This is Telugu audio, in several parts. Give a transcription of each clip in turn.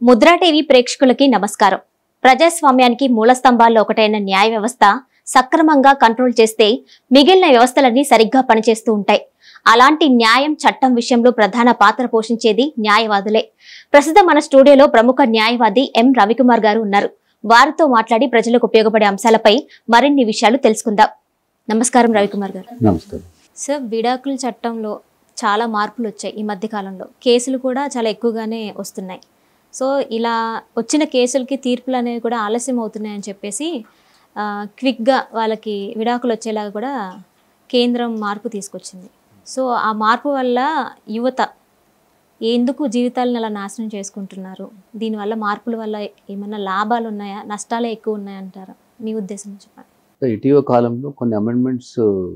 ముద్రా టీవీ ప్రేక్షకులకి నమస్కారం ప్రజాస్వామ్యానికి మూల స్తంభాల్లో ఒకటైన న్యాయ వ్యవస్థ సక్రమంగా కంట్రోల్ చేస్తే మిగిలిన వ్యవస్థలన్నీ సరిగ్గా పనిచేస్తూ ఉంటాయి అలాంటి న్యాయం చట్టం విషయంలో ప్రధాన పాత్ర పోషించేది న్యాయవాదులే ప్రస్తుతం మన స్టూడియోలో ప్రముఖ న్యాయవాది ఎం రవికుమార్ గారు ఉన్నారు వారితో మాట్లాడి ప్రజలకు ఉపయోగపడే అంశాలపై మరిన్ని విషయాలు తెలుసుకుందాం నమస్కారం రవికుమార్ గారు నమస్కారం సార్ విడాకుల చట్టంలో చాలా మార్పులు వచ్చాయి ఈ మధ్య కాలంలో కేసులు కూడా చాలా ఎక్కువగానే వస్తున్నాయి సో ఇలా వచ్చిన కేసులకి తీర్పులు అనేవి కూడా ఆలస్యం అవుతున్నాయని చెప్పేసి ఆ, క్విక్గా వాళ్ళకి విడాకులు వచ్చేలాగా కూడా కేంద్రం మార్పు తీసుకొచ్చింది సో ఆ మార్పు వల్ల యువత ఎందుకు జీవితాలను అలా నాశనం చేసుకుంటున్నారు దీనివల్ల మార్పుల వల్ల ఏమైనా లాభాలు ఉన్నాయా నష్టాలే ఎక్కువ ఉన్నాయంటారా మీ ఉద్దేశం చెప్పండి సో ఇటీవల కాలంలో కొన్ని అమెండ్మెంట్స్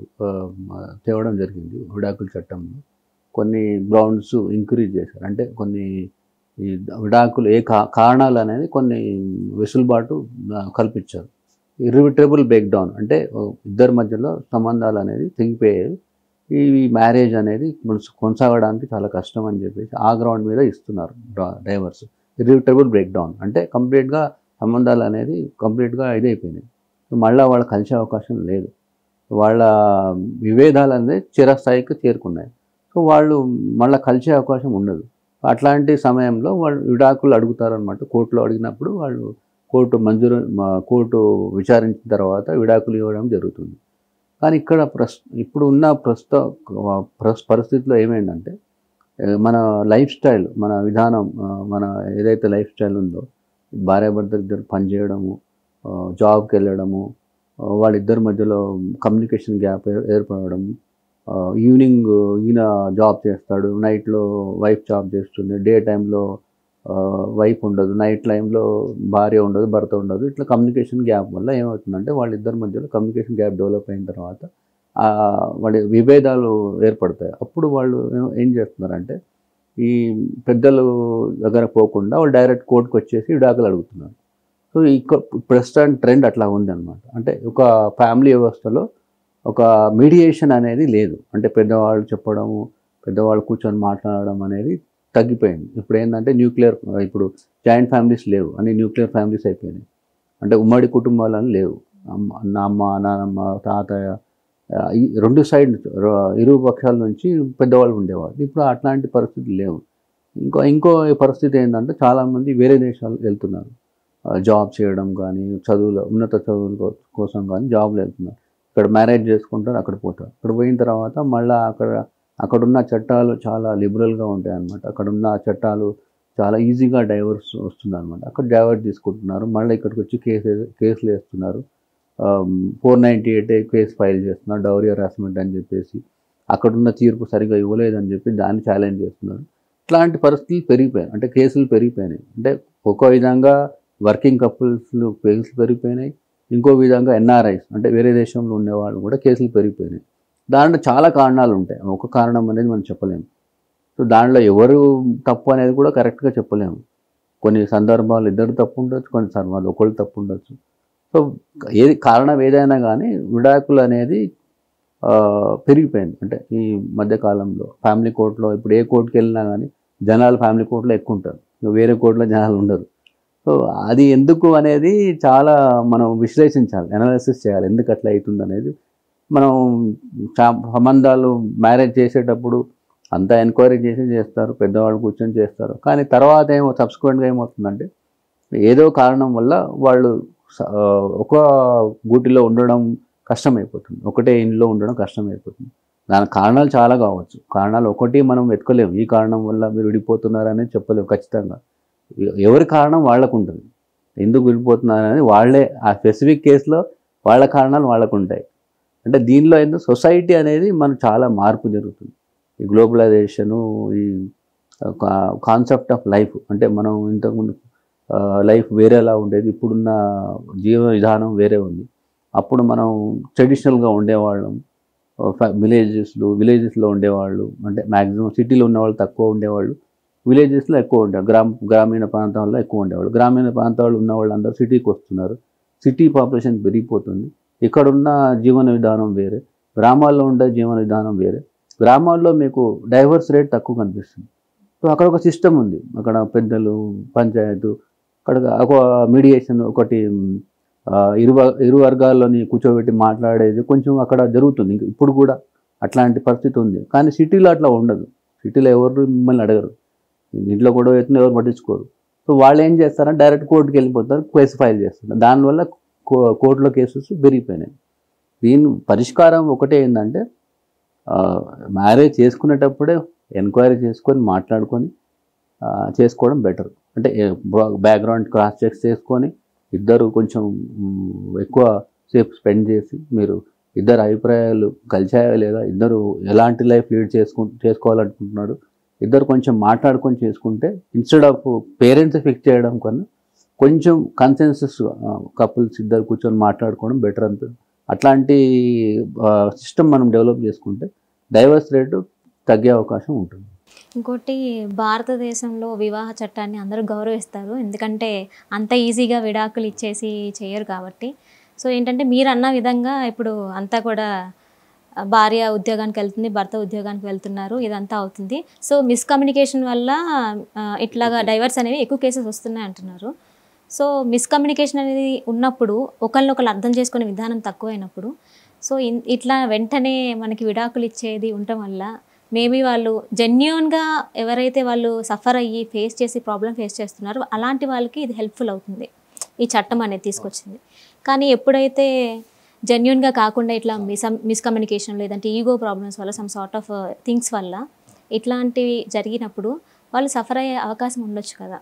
తేవడం జరిగింది విడాకుల చట్టంలో కొన్ని గ్రౌండ్స్ ఇంక్రీజ్ చేశారు అంటే కొన్ని ఈ విడాకులు ఏ కా కారణాలు అనేది కొన్ని వెసులుబాటు ఆ, కల్పించారు ఇర్రివిటరబుల్ బ్రేక్ డౌన్ అంటే ఓ ఇద్దరి మధ్యలో సంబంధాలు అనేది తెగిపోయాయి ఈ మ్యారేజ్ అనేది కొనస- కొనసాగడానికి చాలా కష్టం అని చెప్పేసి ఆ గ్రౌండ్ మీద ఇస్తున్నారు డైవర్స్ ఇర్రివిటరబుల్ బ్రేక్ డౌన్ అంటే కంప్లీట్గా సంబంధాలు అనేది కంప్లీట్గా ఇదైపోయినాయి మళ్ళీ వాళ్ళు కలిసే అవకాశం లేదు వాళ్ళ విభేదాలు అనేది చిరస్థాయికి చేరుకున్నాయి సో వాళ్ళు మళ్ళీ కలిసే అవకాశం ఉండదు అట్లాంటి సమయంలో వాళ్ళు విడాకులు అడుగుతారనమాట కోర్టులో అడిగినప్పుడు వాళ్ళు కోర్టు మంజూరు మా- కోర్టు విచారించిన తర్వాత విడాకులు ఇవ్వడం జరుగుతుంది కానీ ఇక్కడ ప్రస్ ఇప్పుడు ఉన్న ప్రస్తుత ప్రస్ పరిస్థితిలో ఏమైందంటే ఏ, మన లైఫ్ స్టైల్ మన విధానం ఆ, మన ఏదైతే లైఫ్ స్టైల్ ఉందో భార్యాభర్తలు ఇద్దరు పనిచేయడము ఆ, జాబ్కి వెళ్ళడము ఆ, వాళ్ళిద్దరి మధ్యలో కమ్యూనికేషన్ గ్యాప్ ఏ- ఏర్పడడం ఆ, ఈవినింగ్ ఈయన జాబ్ చేస్తాడు నైట్లో వైఫ్ జాబ్ చేస్తుంది డే టైంలో వైఫ్ ఉండదు నైట్ టైంలో భార్య ఉండదు భర్త ఉండదు ఇట్లా కమ్యూనికేషన్ గ్యాప్ వల్ల ఏమవుతుందంటే వాళ్ళిద్దరి మధ్యలో కమ్యూనికేషన్ గ్యాప్ డెవలప్ అయిన తర్వాత ఆ, వాళ్ళ విభేదాలు ఏర్పడతాయి అప్పుడు వాళ్ళు ఏం- ఏం చేస్తున్నారంటే ఈ పెద్దలు దగ్గర పోకుండా వాళ్ళు డైరెక్ట్ కోర్టుకు వచ్చేసి విడాకులు అడుగుతున్నారు సో ఈ ప్రస్తుతం ట్రెండ్ అట్లా ఉంది అనమాట అంటే ఒక ఫ్యామిలీ వ్యవస్థలో ఒక మీడియేషన్ అనేది లేదు అంటే పెద్దవాళ్ళు చెప్పడము పెద్దవాళ్ళు కూర్చొని మాట్లాడడం అనేది తగ్గిపోయింది ఇప్పుడు ఏంటంటే న్యూక్లియర్ ఇప్పుడు జాయింట్ ఫ్యామిలీస్ లేవు అన్ని న్యూక్లియర్ ఫ్యామిలీస్ అయిపోయినాయి అంటే ఉమ్మడి కుటుంబాలు అని లేవు అమ్మ అమ్మ నాన్నమ్మ తాతయ్య ఆ, ఈ రెండు సైడ్ ఇరు పక్షాల నుంచి పెద్దవాళ్ళు ఉండేవాళ్ళు ఇప్పుడు అట్లాంటి పరిస్థితులు లేవు ఇంకో ఇంకో పరిస్థితి ఏంటంటే చాలామంది వేరే దేశాలు వెళ్తున్నారు ఆ, జాబ్ చేయడం కానీ చదువులు ఉన్నత చదువుల కో- కోసం కానీ జాబ్లు వెళ్తున్నారు ఇక్కడ మ్యారేజ్ చేసుకుంటారు అక్కడ పోతారు అక్కడ పోయిన తర్వాత మళ్ళీ అక్కడ అక్కడున్న చట్టాలు చాలా లిబరల్గా ఉంటాయి అన్నమాట అక్కడున్న చట్టాలు చాలా ఈజీగా డైవర్స్ వస్తుంది అనమాట అక్కడ డైవర్స్ తీసుకుంటున్నారు మళ్ళీ ఇక్కడికి వచ్చి కేసు కేసులు వేస్తున్నారు four ninety eight case file చేస్తున్నారు డౌరీ హరాస్మెంట్ అని చెప్పేసి అక్కడున్న తీర్పు సరిగా ఇవ్వలేదని చెప్పి దాన్ని ఛాలెంజ్ చేస్తున్నారు ఇట్లాంటి పరిస్థితులు పెరిగిపోయాయి అంటే కేసులు పెరిగిపోయినాయి అంటే ఒక విధంగా వర్కింగ్ కపుల్స్లు కేసులు పెరిగిపోయినాయి ఇంకో విధంగా ఎన్ఆర్ఐస్ అంటే వేరే దేశంలో ఉండేవాళ్ళు కూడా కేసులు పెరిగిపోయినాయి దాంట్లో చాలా కారణాలు ఉంటాయి ఒక కారణం అనేది మనం చెప్పలేము సో దాంట్లో ఎవరు తప్పు అనేది కూడా కరెక్ట్గా చెప్పలేము కొన్ని సందర్భాలు ఇద్దరు తప్పు ఉండొచ్చు కొన్ని సందర్భాలు ఒకళ్ళు తప్పు ఉండొచ్చు సో ఏది కారణం ఏదైనా కానీ విడాకులు అనేది ఆ, పెరిగిపోయింది అంటే ఈ మధ్యకాలంలో ఫ్యామిలీ కోర్టులో ఇప్పుడు ఏ కోర్టుకి వెళ్ళినా కానీ జనాలు ఫ్యామిలీ కోర్టులో ఎక్కువ ఉంటారు ఇంకా వేరే కోర్టులో జనాలు ఉండరు సో అది ఎందుకు అనేది చాలా మనం విశ్లేషించాలి అనాలిసిస్ చేయాలి ఎందుకు అట్లా అవుతుంది అనేది మనం చా- సంబంధాలు మ్యారేజ్ చేసేటప్పుడు అంతా ఎంక్వైరీ చేసి చేస్తారు పెద్దవాళ్ళు కూర్చొని చేస్తారు కానీ తర్వాత ఏమో సబ్సిక్వెంట్గా ఏమవుతుందంటే ఏదో కారణం వల్ల వాళ్ళు స- ఆ, ఒక గూటిలో ఉండడం కష్టమైపోతుంది ఒకటే ఇంట్లో ఉండడం కష్టమైపోతుంది దానికి కారణాలు చాలా కావచ్చు కారణాలు ఒకటి మనం వెతకలేము ఈ కారణం వల్ల మీరు విడిపోతున్నారనేది చెప్పలేము ఖచ్చితంగా ఎ- ఎవరి కారణం వాళ్ళకు ఉంటుంది ఎందుకు విడిపోతున్నారు అనేది వాళ్ళే ఆ స్పెసిఫిక్ కేసులో వాళ్ళ కారణాలు వాళ్ళకు ఉంటాయి అంటే దీనిలో ఏంటో సొసైటీ అనేది మనకు చాలా మార్పు జరుగుతుంది ఈ గ్లోబలైజేషను ఈ కాన్సెప్ట్ ఆఫ్ లైఫ్ అంటే మనం ఇంతకుముందు లైఫ్ వేరేలా ఉండేది ఇప్పుడున్న జీవ విధానం వేరే ఉంది అప్పుడు మనం ట్రెడిషనల్గా ఉండేవాళ్ళం విలేజెస్లో విలేజెస్లో ఉండేవాళ్ళు అంటే మ్యాక్సిమం సిటీలో ఉన్నవాళ్ళు తక్కువ ఉండేవాళ్ళు విలేజెస్లో ఎక్కువ ఉండేవాళ్ళు గ్రామ గ్రామీణ ప్రాంతాల్లో ఎక్కువ ఉండేవాళ్ళు గ్రామీణ ప్రాంతాల్లో ఉన్న వాళ్ళందరూ సిటీకి వస్తున్నారు సిటీ పాపులేషన్ పెరిగిపోతుంది ఇక్కడున్న జీవన విధానం వేరే గ్రామాల్లో ఉండే జీవన విధానం వేరే గ్రామాల్లో మీకు డైవర్స్ రేట్ తక్కువ కనిపిస్తుంది సో అక్కడ ఒక సిస్టమ్ ఉంది అక్కడ పెద్దలు పంచాయత్ అక్కడ ఒక మీడియేషన్ ఒకటి ఆ, ఇరు వ- ఇరు వర్గాల్లోని కూర్చోబెట్టి మాట్లాడేది కొంచెం అక్కడ జరుగుతుంది ఇంక ఇప్పుడు కూడా అట్లాంటి పరిస్థితి ఉంది కానీ సిటీలో అట్లా ఉండదు సిటీలో ఎవరు మిమ్మల్ని అడగరు ఇంట్లో కూడా అవుతుంది ఎవరు పట్టించుకోరు సో వాళ్ళు ఏం చేస్తారంటే డైరెక్ట్ కోర్టుకి వెళ్ళిపోతారు కేసు ఫైల్ చేస్తారు దానివల్ల కో- కోర్టులో కేసెస్ పెరిగిపోయినాయి దీని పరిష్కారం ఒకటే ఏంటంటే మ్యారేజ్ చేసుకునేటప్పుడే ఎంక్వైరీ చేసుకొని మాట్లాడుకొని ఆ, చేసుకోవడం బెటర్ అంటే బ్యాక్గ్రౌండ్ క్రాస్ చెక్స్ చేసుకొని ఇద్దరు కొంచెం మ్, ఎక్కువ సేపు స్పెండ్ చేసి మీరు ఇద్దరు అభిప్రాయాలు కలిసాయా లేదా ఇద్దరు ఎలాంటి లైఫ్ లీడ్ చేసుకు చేసుకోవాలనుకుంటున్నాడు ఇద్దరు కొంచెం మాట్లాడుకొని చేసుకుంటే ఇన్స్టెడ్ ఆఫ్ పేరెంట్స్ ఫిక్స్ చేయడం కన్నా కొంచెం కన్సెన్సస్ కపుల్స్ ఇద్దరు కూర్చొని మాట్లాడుకోవడం బెటర్ అంత అట్లాంటి సిస్టమ్ మనం డెవలప్ చేసుకుంటే డైవర్స్ రేటు తగ్గే అవకాశం ఉంటుంది ఇంకోటి భారతదేశంలో వివాహ చట్టాన్ని అందరూ గౌరవిస్తారు ఎందుకంటే అంత ఈజీగా విడాకులు ఇచ్చేసి చేయరు కాబట్టి సో ఏంటంటే మీరు అన్న విధంగా ఇప్పుడు అంతా కూడా ఆ, భార్య ఉద్యోగానికి వెళ్తుంది భర్త ఉద్యోగానికి వెళ్తున్నారు ఇదంతా అవుతుంది సో మిస్కమ్యూనికేషన్ వల్ల ఆ, ఇట్లాగా డైవర్స్ అనేవి ఎక్కువ కేసెస్ వస్తున్నాయి అంటున్నారు సో మిస్కమ్యూనికేషన్ అనేది ఉన్నప్పుడు ఒకరినొకరు అర్థం చేసుకునే విధానం తక్కువైనప్పుడు సో ఇన్- ఇట్లా వెంటనే మనకి విడాకులు ఇచ్చేది ఉండటం వల్ల మేబీ వాళ్ళు జెన్యున్గా ఎవరైతే వాళ్ళు సఫర్ అయ్యి ఫేస్ చేసి ప్రాబ్లం ఫేస్ చేస్తున్నారో అలాంటి వాళ్ళకి ఇది హెల్ప్ఫుల్ అవుతుంది ఈ చట్టం అనేది తీసుకొచ్చింది కానీ ఎప్పుడైతే జెన్యున్గా కాకుండా ఇట్లా మిస్ మిస్కమ్యూనికేషన్ లేదంటే ఈగో ప్రాబ్లమ్స్ వల్ల సమ్ సార్ట్ ఆఫ్ థింగ్స్ వల్ల ఇట్లాంటివి జరిగినప్పుడు వాళ్ళు సఫర్ అయ్యే అవకాశం ఉండొచ్చు కదా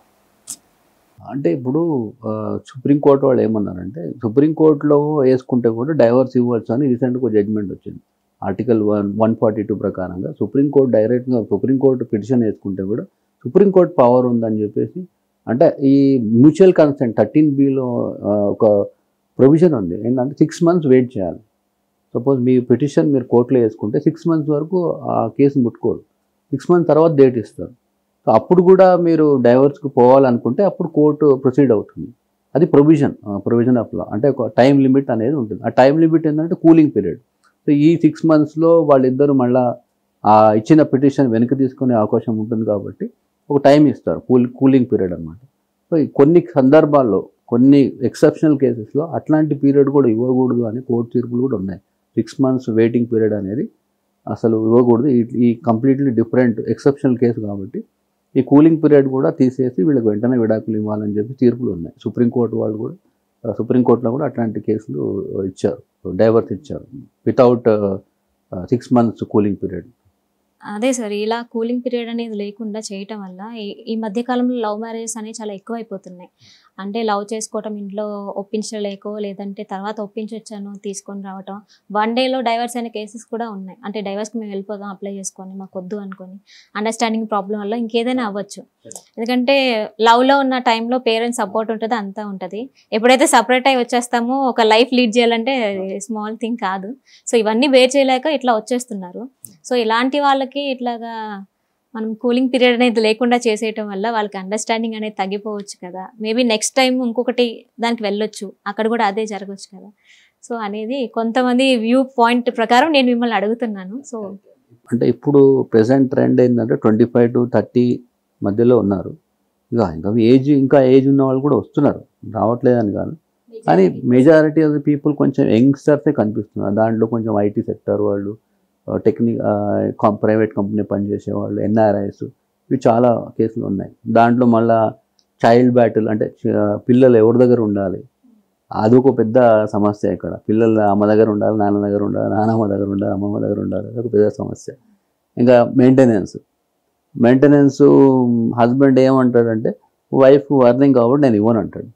అంటే ఇప్పుడు ఆ, సుప్రీంకోర్టు వాళ్ళు ఏమన్నారంటే సుప్రీంకోర్టులో వేసుకుంటే కూడా డైవర్స్ ఇవ్వచ్చు అని రీసెంట్గా జడ్జ్మెంట్ వచ్చింది article one one forty two ప్రకారంగా సుప్రీంకోర్టు డైరెక్ట్గా సుప్రీంకోర్టు పిటిషన్ వేసుకుంటే కూడా సుప్రీంకోర్టు పవర్ ఉందని చెప్పేసి అంటే ఈ మ్యూచువల్ కన్సెంట్ థర్టీన్ బిలో ఒక ప్రొవిజన్ ఉంది ఏంటంటే సిక్స్ మంత్స్ వెయిట్ చేయాలి సపోజ్ మీ పిటిషన్ మీరు కోర్టులో వేసుకుంటే సిక్స్ మంత్స్ వరకు ఆ కేసు ముట్టుకోరు సిక్స్ మంత్స్ తర్వాత డేట్ ఇస్తారు సో అప్పుడు కూడా మీరు డైవర్స్కి పోవాలనుకుంటే అప్పుడు కోర్టు ప్రొసీడ్ అవుతుంది అది ప్రొవిజన్ ప్రొవిజన్ ఆఫ్ లా అంటే ఒక టైం లిమిట్ అనేది ఉంటుంది ఆ టైం లిమిట్ ఏంటంటే కూలింగ్ పీరియడ్ సో ఈ సిక్స్ మంత్స్లో వాళ్ళిద్దరు మళ్ళా ఆ ఇచ్చిన పిటిషన్ వెనక్కి తీసుకునే అవకాశం ఉంటుంది కాబట్టి ఒక టైం ఇస్తారు కూల్ కూలింగ్ పీరియడ్ అనమాట సో ఈ కొన్ని సందర్భాల్లో కొన్ని ఎక్సెప్షనల్ కేసెస్లో అట్లాంటి పీరియడ్ కూడా ఇవ్వకూడదు అని కోర్టు తీర్పులు కూడా ఉన్నాయి సిక్స్ మంత్స్ వెయిటింగ్ పీరియడ్ అనేది అసలు ఇవ్వకూడదు ఈ- ఈ కంప్లీట్లీ డిఫరెంట్ ఎక్సెప్షనల్ కేసు కాబట్టి ఈ కూలింగ్ పీరియడ్ కూడా తీసేసి వీళ్ళకి వెంటనే విడాకులు ఇవ్వాలని చెప్పి తీర్పులు ఉన్నాయి సుప్రీంకోర్టు వాళ్ళు కూడా ఆ, సుప్రీంకోర్టులో కూడా అట్లాంటి కేసులు ఇచ్చారు డైవర్స్ ఇచ్చారు without six months cooling period అదే సార్ ఇలా కూలింగ్ పీరియడ్ అనేది లేకుండా చేయటం వల్ల ఈ- ఈ మధ్య కాలంలో లవ్ మ్యారేజెస్ అనేవి చాలా ఎక్కువైపోతున్నాయి అంటే లవ్ చేసుకోవటం ఇంట్లో ఒప్పించలేకో లేదంటే తర్వాత ఒప్పించొచ్చాను తీసుకొని రావటం వన్ డేలో డైవర్స్ అయిన కేసెస్ కూడా ఉన్నాయి అంటే డైవర్స్కి మేము వెళ్ళిపోదాం అప్లై చేసుకొని మాకు వద్దు అనుకొని అండర్స్టాండింగ్ ప్రాబ్లం వల్ల ఇంకేదైనా అవ్వచ్చు ఎందుకంటే లవ్లో ఉన్న టైంలో పేరెంట్స్ సపోర్ట్ ఉంటుంది అంతా ఉంటుంది ఎప్పుడైతే సపరేట్ అయి వచ్చేస్తామో ఒక లైఫ్ లీడ్ చేయాలంటే స్మాల్ థింగ్ కాదు సో ఇవన్నీ బేర్ చేయలేక ఇట్లా వచ్చేస్తున్నారు సో ఇలాంటి వాళ్ళకి ఇట్లాగా మనం కూలింగ్ పీరియడ్ అనేది లేకుండా చేసేయటం వల్ల వాళ్ళకి అండర్స్టాండింగ్ అనేది తగ్గిపోవచ్చు కదా మేబీ నెక్స్ట్ టైం ఇంకొకటి దానికి వెళ్ళొచ్చు అక్కడ కూడా అదే జరగవచ్చు కదా సో అనేది కొంతమంది వ్యూ పాయింట్ ప్రకారం నేను మిమ్మల్ని అడుగుతున్నాను సో అంటే ఇప్పుడు ప్రెసెంట్ ట్రెండ్ ఏంటంటే ట్వంటీ ఫైవ్ టు థర్టీ మధ్యలో ఉన్నారు ఇక ఇంకా ఏజ్ ఇంకా ఏజ్ ఉన్న వాళ్ళు కూడా వస్తున్నారు రావట్లేదని కాదు కానీ మెజారిటీ ఆఫ్ ది పీపుల్ కొంచెం యంగ్స్టర్సే కనిపిస్తున్నారు దాంట్లో కొంచెం ఐటీ సెక్టర్ వాళ్ళు టెక్నిక్ ప్రైవేట్ కంపెనీ పనిచేసే వాళ్ళు ఎన్ఆర్ఐస్ ఇవి చాలా కేసులు ఉన్నాయి దాంట్లో మళ్ళా చైల్డ్ బ్యాటిల్ అంటే చ- పిల్లలు ఎవరి దగ్గర ఉండాలి అదొక పెద్ద సమస్య ఇక్కడ పిల్లలు అమ్మ దగ్గర ఉండాలి నాన్న దగ్గర ఉండాలి నాన్నమ్మ దగ్గర ఉండాలి అమ్మమ్మ దగ్గర ఉండాలి అదొక పెద్ద సమస్య ఇంకా మెయింటెనెన్స్ మెయింటెనెన్స్ హస్బెండ్ ఏమంటాడంటే వైఫ్ వర్నింగ్ కాబట్టి నేను ఇవ్వను అంటాడు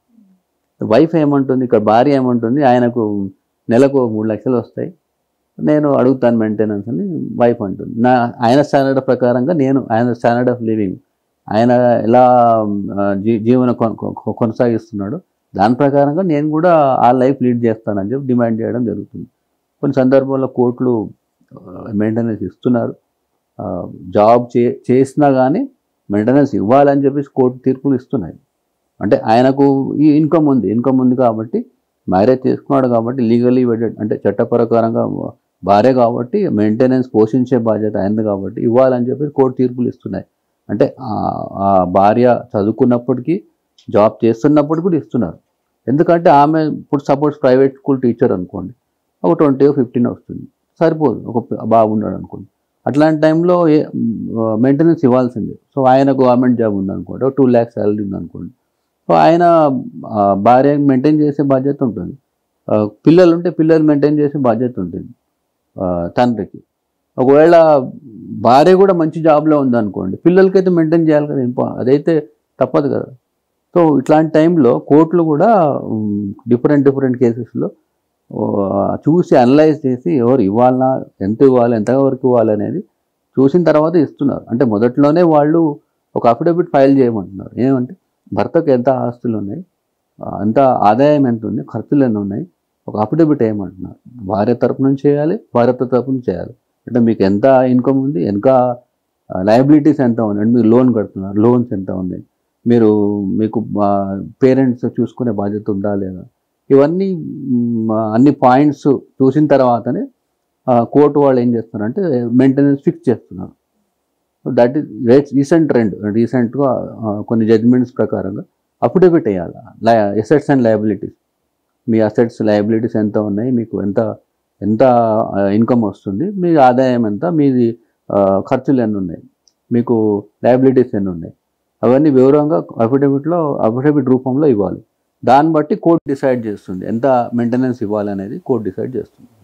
వైఫ్ ఏమంటుంది ఇక్కడ భార్య ఏమంటుంది ఆయనకు నెలకు మూడు లక్షలు వస్తాయి నేను అడుగుతాను మెయింటెనెన్స్ అని వైఫ్ అంటుంది నా ఆయన స్టాండర్డ్ ప్రకారంగా నేను ఆయన స్టాండర్డ్ ఆఫ్ లివింగ్ ఆయన ఎలా ఆ, జీ జీవన కొన- కొ- కొనసాగిస్తున్నాడు దాని ప్రకారంగా నేను కూడా ఆ లైఫ్ లీడ్ చేస్తానని చెప్పి డిమాండ్ చేయడం జరుగుతుంది కొన్ని సందర్భాల్లో కోర్టులు మెయింటెనెన్స్ ఇస్తున్నారు ఆ, జాబ్ చే చేసినా కానీ మెయింటెనెన్స్ ఇవ్వాలని చెప్పేసి కోర్టు తీర్పులు ఇస్తున్నాయి అంటే ఆయనకు ఈ ఇన్కమ్ ఉంది ఇన్కమ్ ఉంది కాబట్టి మ్యారేజ్ చేసుకున్నాడు కాబట్టి లీగలీ వెడెడ్ అంటే చట్టప్రకారంగా భార్య కాబట్టి మెయింటెనెన్స్ పోషించే బాధ్యత అయింది కాబట్టి ఇవ్వాలని చెప్పేసి కోర్టు తీర్పులు ఇస్తున్నాయి అంటే ఆ- ఆ భార్య చదువుకున్నప్పటికీ జాబ్ చేస్తున్నప్పుడు కూడా ఇస్తున్నారు ఎందుకంటే ఆమె ఇప్పుడు సపోజ్ ప్రైవేట్ స్కూల్ టీచర్ అనుకోండి ఒక ట్వంటీ ఫిఫ్టీన్ వస్తుంది సరిపోదు ఒక పి- బాబు ఉన్నాడు అనుకోండి అట్లాంటి టైంలో ఏ మెయింటెనెన్స్ ఇవ్వాల్సిందే సో ఆయన గవర్నమెంట్ జాబ్ ఉందనుకోండి ఒక టూ ల్యాక్స్ శాలరీ ఉందనుకోండి సో ఆయన ఆ, భార్య మెయింటైన్ చేసే బాధ్యత ఉంటుంది ఆ, పిల్లలు ఉంటే పిల్లలు మెయింటైన్ చేసే బాధ్యత ఉంటుంది ఆ, తండ్రికి ఒకవేళ భార్య కూడా మంచి జాబ్లో ఉందనుకోండి పిల్లలకైతే మెయింటైన్ చేయాలి కదా ఇంపా అదైతే తప్పదు కదా సో ఇట్లాంటి టైంలో కోర్టులు కూడా డిఫరెంట్ డిఫరెంట్ కేసెస్లో చూసి అనలైజ్ చేసి ఎవరు ఇవ్వాలన్నా ఎంత ఇవ్వాలి ఎంత వరకు ఇవ్వాలి అనేది చూసిన తర్వాత ఇస్తున్నారు అంటే మొదట్లోనే వాళ్ళు ఒక అఫిడవిట్ ఫైల్ చేయమంటున్నారు ఏమంటే భర్తకు ఎంత ఆస్తులు ఉన్నాయి ఆ, ఎంత ఆదాయం ఎంత ఉంది ఖర్చులు ఎన్ని ఉన్నాయి ఒక అఫిడవిట్ వేయమంటున్నారు భార్య తరపు నుంచి చేయాలి భర్త తరపు నుంచి చేయాలి అంటే మీకు ఎంత ఇన్కమ్ ఉంది ఎంత లయబిలిటీస్ ఎంత ఉంది అంటే మీరు లోన్ కడుతున్నారు లోన్స్ ఎంత ఉన్నాయి మీరు మీకు పేరెంట్స్ చూసుకునే బాధ్యత ఉందా లేదా ఇవన్నీ మ్, అన్ని పాయింట్స్ చూసిన తర్వాతనే కోర్టు వాళ్ళు ఏం చేస్తున్నారంటే మెయింటెనెన్స్ ఫిక్స్ చేస్తున్నారు దట్ ఈస్ రీసెంట్ ట్రెండ్ రీసెంట్గా కొన్ని జడ్జిమెంట్స్ ప్రకారంగా అఫిడవిట్ వేయాలి ఎసెట్స్ అండ్ లయబిలిటీస్ మీ అసెట్స్ లయబిలిటీస్ ఎంత ఉన్నాయి మీకు ఎంత ఎంత ఇన్కమ్ వస్తుంది మీ ఆదాయం ఎంత మీది ఆ, ఖర్చులు ఎన్ని ఉన్నాయి మీకు లయబిలిటీస్ ఎన్ని ఉన్నాయి అవన్నీ వివరంగా అఫిడవిట్లో అఫిడవిట్ రూపంలో ఇవ్వాలి దాన్ని బట్టి కోర్టు డిసైడ్ చేస్తుంది ఎంత మెయింటెనెన్స్ ఇవ్వాలి అనేది కోర్టు డిసైడ్ చేస్తుంది